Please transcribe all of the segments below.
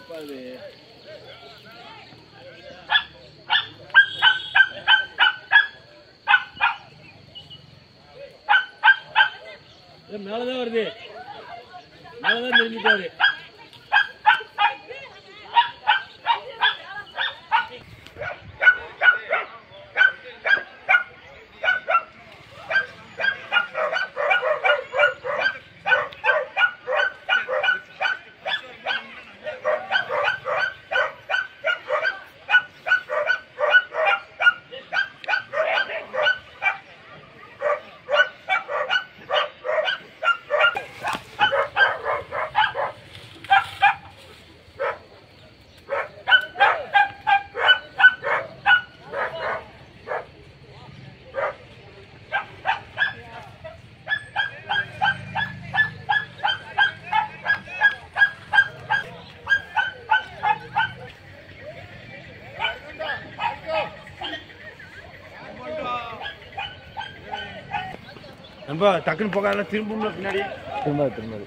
என்னப்பா இது இது மேலதான் வருது மேலதான் தெரிஞ்சுட்டாரு நண்பா டக்குன்னு போகாத திரும்ப பின்னாடி திரும்ப திரும்ப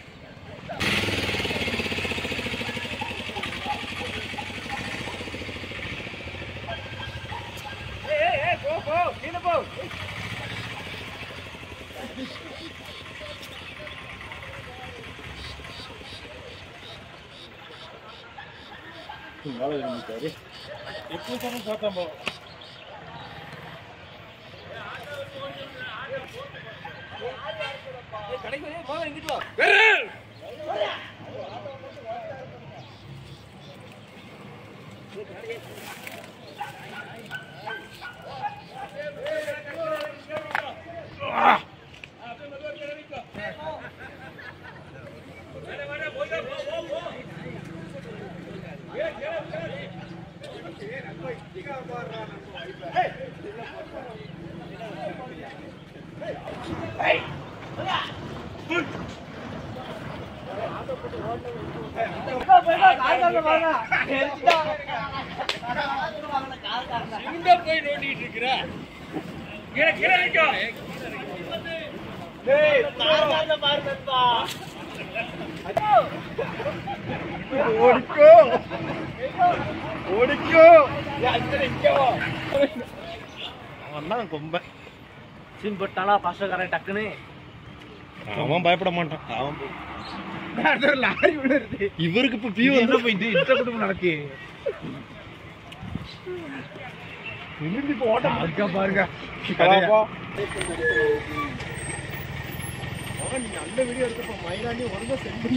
மேலே தெரிஞ்சுட்டாரு எப்போ சொன்ன பார்த்தோம் போ போய் நோண்டிட்டு இருக்கிற கீழே கீழே நிற்கோ ஓடிக்கோ ஓடிக்கோ அவன் தான் கொம்பன் சீன் போட்டானா பாஸ்டர்காரன் டக்குன்னு அவன் பயப்பட மாட்டான் அவன் லாரி விழுறது இவருக்கு இப்ப பியூ என்ன போயிட்டு இந்த குடும்பம் நடக்கு நிமிர்ந்து இப்போ ஓட்டம் இருக்கா பாருங்க நீங்க அந்த வீடியோ எடுத்தப்ப மயிலாண்டி ஒழுங்கா செஞ்சு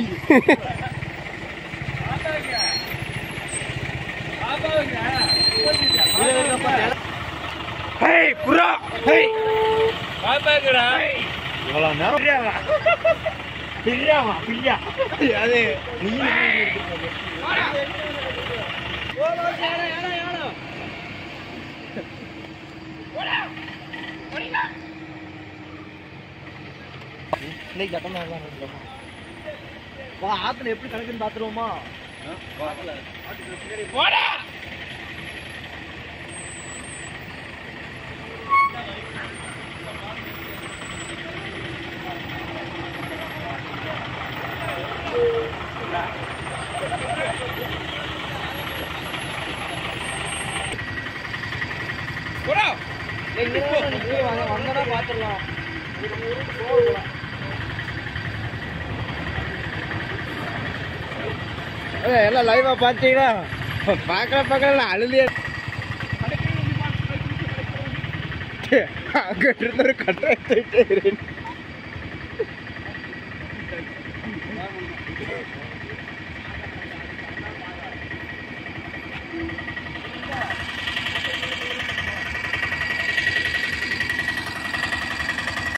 ஹேய் புறா ஹேய் பாப்பாங்கடா இவ்வளவு நேரம் பிரியாமா பிரியா அது நீ இன்னைக்கு கட்டணம் வா ஆத்துல எப்படி கணக்குன்னு பாத்துருவோமா வந்தனா பாத்துடலாம் எல்லாம் லைவா பாத்தீங்களா பாக்கல பாக்கல அழுதிய அங்க இருந்த ஒரு கட்டை